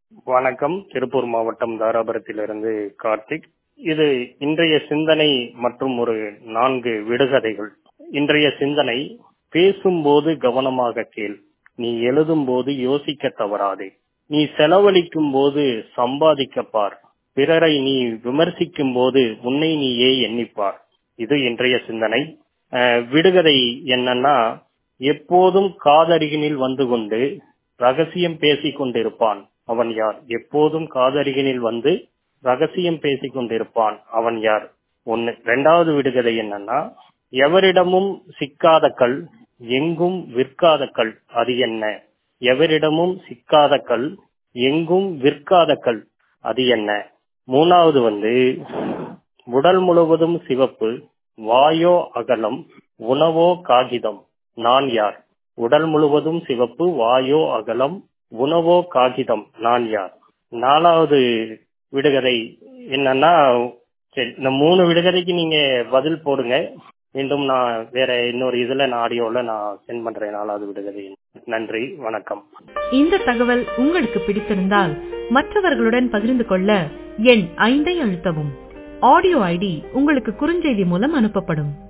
வணக்கம் திருப்பூர் மாவட்டம் தாராபுரத்திலிருந்து கார்த்திக் இது இன்றைய சிந்தனை மற்றும் ஒரு நான்கு விடுகதைகள் இன்றைய சிந்தனை பேசும்போது கவனமாக கேள் நீ எழுதும் போது யோசிக்க தவறாதே நீ செலவழிக்கும் போது சம்பாதிக்க பார் பிறரை நீ விமர்சிக்கும் போது உன்னை நீயே எண்ணிப்பார் இது இன்றைய சிந்தனை அஹ், விடுகதை என்னன்னா எப்போதும் காதருகினில் வந்து கொண்டு ரகசியம் பேசிக் கொண்டிருப்பான் அவன் யார் எப்போதும் காதருகினில் வந்து ரகசியம் பேசிக் கொண்டிருப்பான் அவன் யார் ஒன்னு ரெண்டாவது விடுகதை என்னன்னா எவரிடமும் சிக்காத கல் எங்கும் விற்காத கல் அது என்ன எவரிடமும் சிக்காத கல் எங்கும் விற்காத கல் அது என்ன மூணாவது வந்து உடல் முழுவதும் சிவப்பு வாயோ அகலம் உணவோ காகிதம் நான் யார் உடல் முழுவதும் சிவப்பு வாயோ அகலம் உணவோ காகிதம் நான் யார் நாலாவது விடுகதை என்னன்னா சரி இந்த மூணு விடுகதைக்கு நீங்க பதில் போடுங்க மீண்டும் நான் வேற இன்னொரு இதுல நான் ஆடியோல நான் சென்ட் பண்றேன் நாலாவது விடுகதை நன்றி வணக்கம் இந்த தகவல் உங்களுக்கு பிடித்திருந்தால் மற்றவர்களுடன் பகிர்ந்து கொள்ள எண் ஐந்தை அழுத்தவும் ஆடியோ ஐடி உங்களுக்கு குறுஞ்செய்தி மூலம் அனுப்பப்படும்